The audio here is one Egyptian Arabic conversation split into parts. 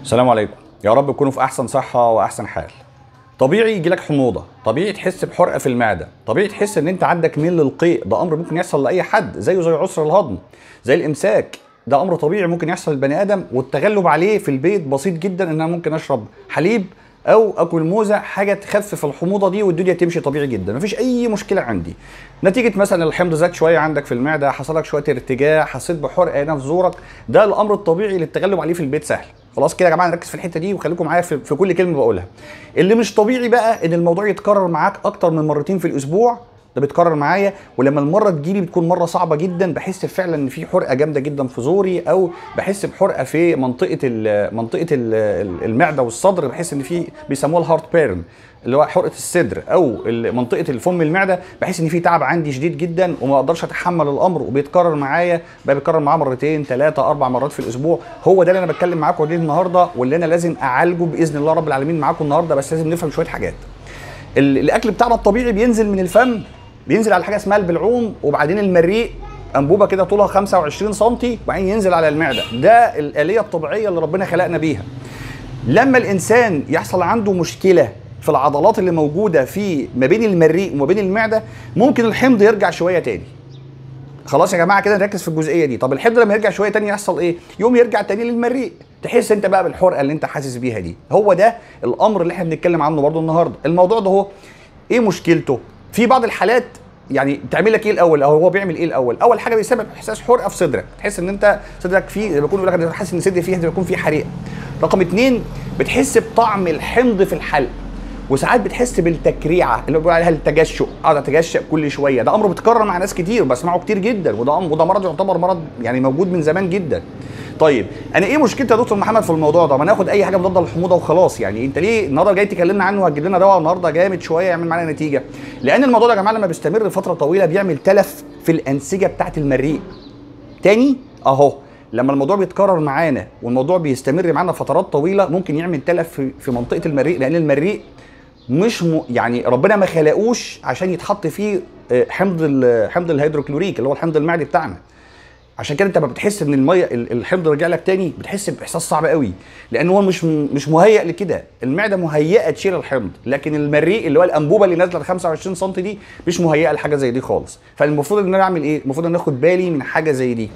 السلام عليكم يا رب تكونوا في احسن صحه واحسن حال طبيعي يجي لك حموضه طبيعي تحس بحرقه في المعده طبيعي تحس ان انت عندك ميل للقيء ده امر ممكن يحصل لاي حد زيه زي عسر الهضم زي الامساك ده امر طبيعي ممكن يحصل للبني ادم والتغلب عليه في البيت بسيط جدا ان انا ممكن اشرب حليب او اكل موزه حاجه تخفف الحموضه دي والدنيا تمشي طبيعي جدا مفيش اي مشكله عندي نتيجه مثلا الحمض زاد شويه عندك في المعده حصل لك شويه ارتجاع حسيت بحرقه هنا في زورك ده الامر الطبيعي للتغلب عليه في البيت سهل خلاص كده يا جماعه نركز في الحته دي وخليكم معايا في, في كل كلمه بقولها اللي مش طبيعي بقى ان الموضوع يتكرر معاك اكتر من مرتين في الاسبوع ده بيتكرر معايا ولما المره تجيلي بتكون مره صعبه جدا بحس فعلا ان في حرقه جامده جدا في زوري او بحس بحرقه في منطقه ال منطقه ال المعده والصدر بحس ان في بيسموها الهارت بيرن اللي هو حرقه الصدر او منطقه الفم المعده بحس ان في تعب عندي شديد جدا وما اقدرش اتحمل الامر وبيتكرر معايا بقى بيتكرر معايا مرتين ثلاثه اربع مرات في الاسبوع هو ده اللي انا بتكلم معاكم عليه النهارده واللي انا لازم اعالجه باذن الله رب العالمين معاكم النهارده بس لازم نفهم شويه حاجات الاكل بتاعنا الطبيعي بينزل من الفم بينزل على حاجه اسمها البلعوم وبعدين المريء انبوبه كده طولها 25 سم وبعدين ينزل على المعده ده الاليه الطبيعيه اللي ربنا خلقنا بيها لما الانسان يحصل عنده مشكله في العضلات اللي موجوده في ما بين المريء وما بين المعده ممكن الحمض يرجع شويه تاني خلاص يا جماعه كده نركز في الجزئيه دي طب الحمض لما يرجع شويه تاني يحصل ايه يوم يرجع تاني للمريء تحس انت بقى بالحرقه اللي انت حاسس بيها دي هو ده الامر اللي احنا بنتكلم عنه برضو النهارده الموضوع ده هو ايه مشكلته في بعض الحالات يعني تعمل لك ايه الاول او هو بيعمل ايه الاول اول حاجه بيسبب احساس حرقه في صدرك تحس ان انت صدرك فيه زي ما بيكون يقول لك انا حاسس ان صدري فيه زي ما يكون فيه حريقه رقم اتنين بتحس بطعم الحمض في الحلق وساعات بتحس بالتكريعه اللي بيقول عليها التجشؤ اقعد اتجشأ كل شويه ده امر بيتكرر مع ناس كتير بسمعه كتير جدا وده أمر وده مرض يعتبر مرض يعني موجود من زمان جدا طيب انا ايه مشكلتي يا دكتور محمد في الموضوع ده ما ناخد اي حاجه مضاده للحموضه وخلاص يعني انت ليه النهارده جاي تكلمنا عنه وهتجيب لنا دواء النهارده جامد شويه يعمل معانا نتيجه لان الموضوع ده يا جماعه لما بيستمر فتره طويله بيعمل تلف في الانسجه بتاعه المريء تاني اهو لما الموضوع بيتكرر معانا والموضوع بيستمر معانا فترات طويله ممكن يعمل تلف في, في منطقه المريء لان المريء مش م... يعني ربنا ما خلقوش عشان يتحط فيه حمض ال... حمض الهيدروكلوريك اللي هو الحمض المعدي بتاعنا عشان كده انت ما بتحس ان الميه الحمض رجع لك تاني بتحس باحساس صعب قوي لان هو مش مش مهيئ لكده المعده مهيئه تشيل الحمض لكن المريء اللي هو الانبوبه اللي نازله ل 25 سم دي مش مهيئه لحاجه زي دي خالص فالمفروض ان انا اعمل ايه المفروض ان اخد بالي من حاجه زي دي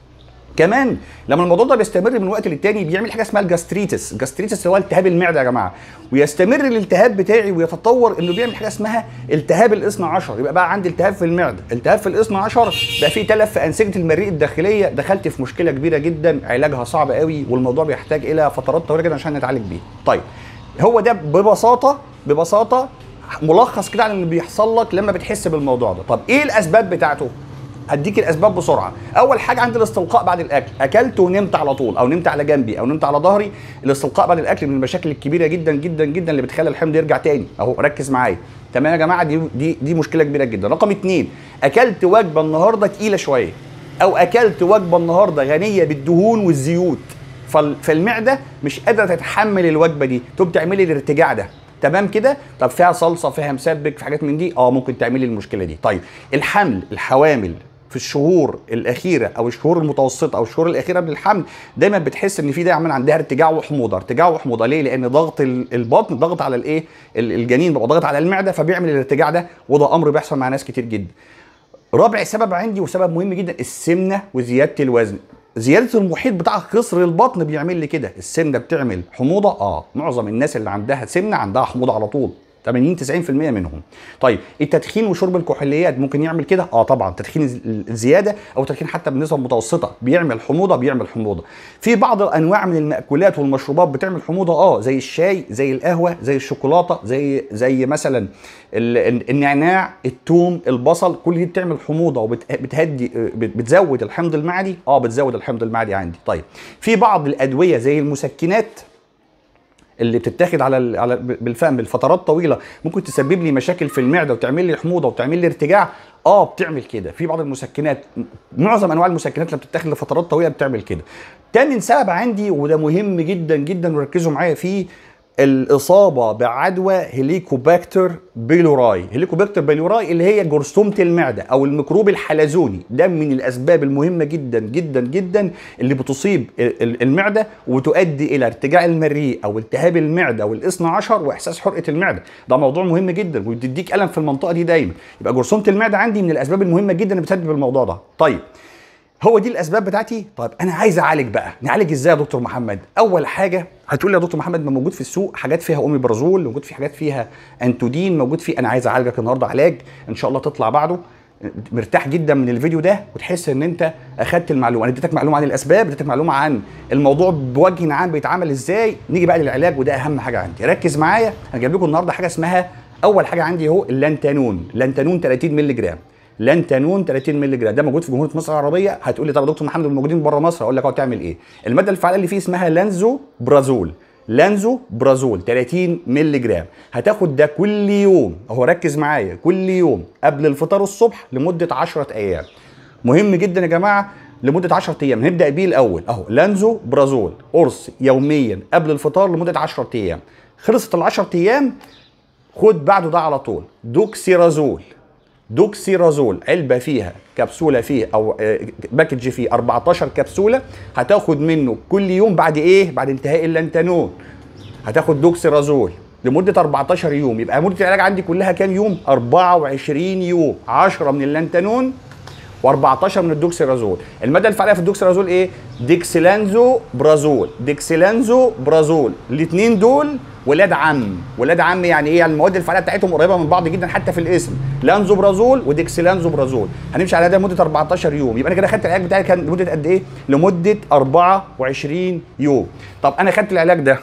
كمان لما الموضوع ده بيستمر من وقت للتاني بيعمل حاجه اسمها الجاستريتس الجاستريتس هو التهاب المعده يا جماعه ويستمر الالتهاب بتاعي ويتطور انه بيعمل حاجه اسمها التهاب الاثنى عشر يبقى بقى عندي التهاب في المعده التهاب في الاثنى عشر بقى في تلف في انسجه المريء الداخليه دخلت في مشكله كبيره جدا علاجها صعب قوي والموضوع بيحتاج الى فترات طويله جدا عشان نتعالج بيه طيب هو ده ببساطه ببساطه ملخص كده عن اللي بيحصل لك لما بتحس بالموضوع ده طب ايه الاسباب بتاعته هديك الاسباب بسرعه اول حاجه عندي الاستلقاء بعد الاكل اكلت ونمت على طول او نمت على جنبي او نمت على ظهري الاستلقاء بعد الاكل من المشاكل الكبيره جدا جدا جدا اللي بتخلي الحمض يرجع تاني اهو ركز معايا تمام يا جماعه دي دي دي مشكله كبيره جدا رقم اتنين اكلت وجبه النهارده تقيله شويه او اكلت وجبه النهارده غنيه بالدهون والزيوت فالمعده مش قادره تتحمل الوجبه دي تقوم تعملي الارتجاع ده تمام كده طب فيها صلصه فيها مسبك في حاجات من دي اه ممكن تعملي المشكله دي طيب الحمل الحوامل في الشهور الاخيره او الشهور المتوسطه او الشهور الاخيره من الحمل دايما بتحس ان في دايما عندها ارتجاع وحموضه ارتجاع وحموضه ليه لان ضغط البطن ضغط على الايه الجنين بيبقى ضغط على المعده فبيعمل الارتجاع ده وده امر بيحصل مع ناس كتير جدا رابع سبب عندي وسبب مهم جدا السمنه وزياده الوزن زياده المحيط بتاع خصر البطن بيعمل لي كده السمنه بتعمل حموضه اه معظم الناس اللي عندها سمنه عندها حموضه على طول 80 90% منهم طيب التدخين وشرب الكحوليات ممكن يعمل كده اه طبعا تدخين الزياده او تدخين حتى بالنسبه متوسطه بيعمل حموضه بيعمل حموضه في بعض الانواع من المأكولات والمشروبات بتعمل حموضه اه زي الشاي زي القهوه زي الشوكولاته زي زي مثلا النعناع الثوم البصل كل دي بتعمل حموضه وبتهدي بتزود الحمض المعدي اه بتزود الحمض المعدي عندي طيب في بعض الادويه زي المسكنات اللي بتتاخد على على بالفم لفترات طويله ممكن تسبب لي مشاكل في المعده وتعمل لي حموضه وتعمل لي ارتجاع اه بتعمل كده في بعض المسكنات معظم انواع المسكنات اللي بتتاخد لفترات طويله بتعمل كده تامن سبب عندي وده مهم جدا جدا وركزوا معايا فيه الاصابه بعدوى هيليكوباكتر بيلوراي هيليكوباكتر بيلوراي اللي هي جرثومه المعده او الميكروب الحلزوني ده من الاسباب المهمه جدا جدا جدا اللي بتصيب ال- المعده وتؤدي الى ارتجاع المريء او التهاب المعده او الاثنى عشر واحساس حرقه المعده ده موضوع مهم جدا وبتديك الم في المنطقه دي دايما يبقى جرثومه المعده عندي من الاسباب المهمه جدا اللي بتسبب الموضوع ده طيب هو دي الاسباب بتاعتي طيب انا عايز اعالج بقى نعالج ازاي يا دكتور محمد اول حاجه هتقول لي يا دكتور محمد ما موجود في السوق حاجات فيها اوميبرازول موجود في حاجات فيها انتودين موجود في انا عايز اعالجك النهارده علاج ان شاء الله تطلع بعده مرتاح جدا من الفيديو ده وتحس ان انت اخدت المعلومه انا اديتك معلومه عن الاسباب اديتك معلومه عن الموضوع بوجه عام بيتعمل ازاي نيجي بقى للعلاج وده اهم حاجه عندي ركز معايا انا جايب لكم النهارده حاجه اسمها اول حاجه عندي اهو اللانتانون لانتانون 30 مللي جرام لانتانون 30 مللي جرام ده موجود في جمهوريه مصر العربيه هتقول لي طب يا دكتور محمد الموجودين بره مصر اقول لك اهو تعمل ايه الماده الفعاله اللي فيه اسمها لانزو برازول لانزو برازول 30 مللي جرام هتاخد ده كل يوم اهو ركز معايا كل يوم قبل الفطار الصبح لمده 10 ايام مهم جدا يا جماعه لمده 10 ايام هنبدا بيه الاول اهو لانزو برازول قرص يوميا قبل الفطار لمده 10 ايام خلصت ال 10 ايام خد بعده ده على طول دوكسيرازول دوكسيرازول علبه فيها كبسوله فيه او آه، باكج فيه 14 كبسوله هتاخد منه كل يوم بعد ايه بعد انتهاء اللانتانون هتاخد دوكسيرازول لمده 14 يوم يبقى مده العلاج عندي كلها كام يوم 24 يوم 10 من اللانتانون و14 من الدوكسيرازول الماده الفعاله في الدوكسيرازول ايه ديكسيلانزو برازول ديكسيلانزو برازول الاثنين دول ولاد عم ولاد عم يعني ايه يعني المواد الفعاله بتاعتهم قريبه من بعض جدا حتى في الاسم لانزو برازول وديكسيلانزو برازول هنمشي على ده لمده 14 يوم يبقى انا كده خدت العلاج بتاعي كان لمده قد ايه لمده 24 يوم طب انا خدت العلاج ده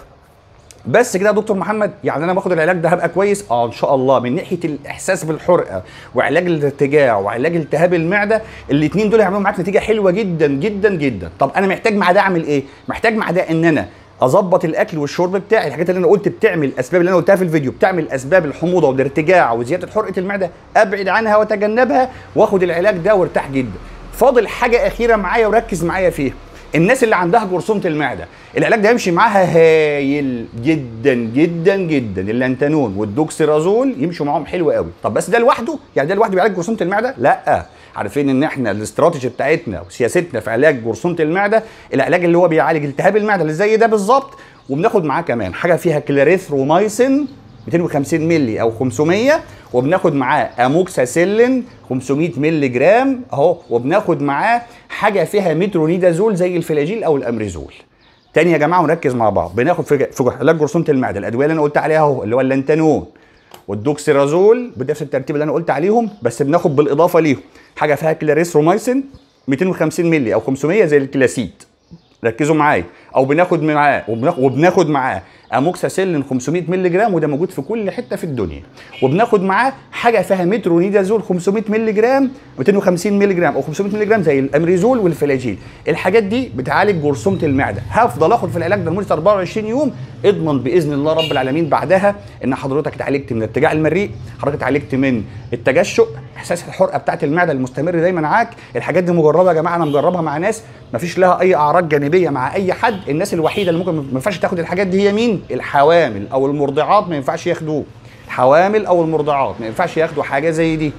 بس كده يا دكتور محمد يعني انا باخد العلاج ده هبقى كويس اه ان شاء الله من ناحيه الاحساس بالحرقه وعلاج الارتجاع وعلاج التهاب المعده الاثنين دول هيعملوا معاك نتيجه حلوه جدا جدا جدا طب انا محتاج مع ده اعمل ايه محتاج مع ده ان انا اظبط الاكل والشرب بتاعي الحاجات اللي انا قلت بتعمل الاسباب اللي انا قلتها في الفيديو بتعمل اسباب الحموضه والارتجاع وزياده حرقه المعده ابعد عنها واتجنبها واخد العلاج ده وارتاح جدا فاضل حاجه اخيره معايا وركز معايا فيها الناس اللي عندها جرثومه المعده العلاج ده يمشي معاها هايل جدا جدا جدا اللانتانون والدوكسيرازول يمشوا معاهم حلو قوي طب بس ده لوحده يعني ده لوحده بيعالج جرثومه المعده لا عارفين ان احنا الاستراتيجي بتاعتنا وسياستنا في علاج جرثومه المعده العلاج اللي هو بيعالج التهاب المعده اللي زي ده بالظبط وبناخد معاه كمان حاجه فيها كلاريثرومايسين 250 مللي او 500 وبناخد معاه اموكساسيلين 500 مللي جرام اهو وبناخد معاه حاجه فيها مترونيدازول زي الفلاجيل او الامريزول تاني يا جماعه ونركز مع بعض بناخد في في علاج جرثومه المعده الادويه اللي انا قلت عليها اهو اللي هو اللانتانون والدوكسيرازول بنفس الترتيب اللي انا قلت عليهم بس بناخد بالاضافه ليهم حاجه فيها كلاريثرومايسين 250 مللي او 500 زي الكلاسيد ركزوا معايا او بناخد معاه وبناخد, وبناخد معاه اموكساسيلين 500 مللي جرام وده موجود في كل حته في الدنيا وبناخد معاه حاجه فيها مترونيدازول 500 مللي جرام 250 مللي جرام او 500 مللي جرام زي الامريزول والفلاجيل الحاجات دي بتعالج جرثومه المعده هفضل اخد في العلاج ده لمده 24 يوم اضمن باذن الله رب العالمين بعدها ان حضرتك اتعالجت من ارتجاع المريء حضرتك اتعالجت من التجشؤ احساس الحرقه بتاعت المعده المستمر دايما معاك الحاجات دي مجربه يا جماعه انا مجربها مع ناس مفيش لها اي اعراض جانبيه مع اي حد الناس الوحيده اللي ممكن ما ينفعش تاخد الحاجات دي هي مين الحوامل او المرضعات ما ينفعش ياخدوه الحوامل او المرضعات ما ينفعش ياخدوا حاجه زي دي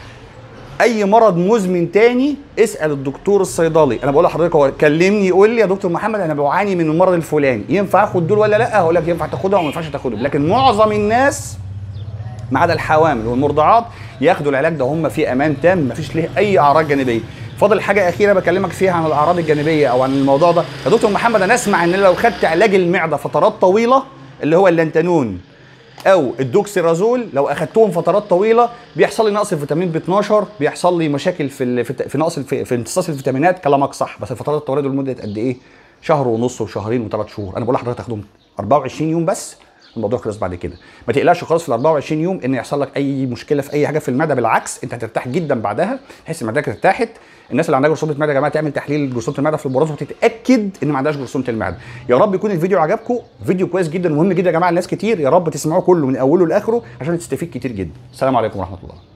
اي مرض مزمن تاني اسال الدكتور الصيدلي انا بقول لحضرتك هو كلمني يقول لي يا دكتور محمد انا بعاني من المرض الفلاني ينفع اخد دول ولا لا هقول لك ينفع تاخدها وما ينفعش تاخدهم لكن معظم الناس ما عدا الحوامل والمرضعات ياخدوا العلاج ده هم في امان تام ما فيش ليه اي اعراض جانبيه فاضل حاجه اخيره بكلمك فيها عن الاعراض الجانبيه او عن الموضوع ده يا دكتور محمد انا اسمع ان لو خدت علاج المعده فترات طويله اللي هو اللانتانون او الدوكسيرازول لو اخدتهم فترات طويله بيحصل لي نقص الفيتامين ب 12 بيحصل لي مشاكل في ال- في, في نقص الف- في امتصاص الفيتامينات كلامك صح بس الفترات الطويله دول لمده قد ايه؟ شهر ونص وشهرين وثلاث شهور انا بقول لحضرتك تاخدهم 24 يوم بس الموضوع خلص بعد كده ما تقلقش خالص في ال 24 يوم ان يحصل لك اي مشكله في اي حاجه في المعده بالعكس انت هترتاح جدا بعدها تحس ان معدتك ارتاحت الناس اللي عندها جرثومه المعده يا جماعه تعمل تحليل جرثومه المعده في البراز وتتاكد ان ما عندهاش جرثومه المعده يا رب يكون الفيديو عجبكم فيديو كويس جدا ومهم جدا يا جماعه لناس كتير يا رب تسمعوه كله من اوله لاخره عشان تستفيد كتير جدا السلام عليكم ورحمه الله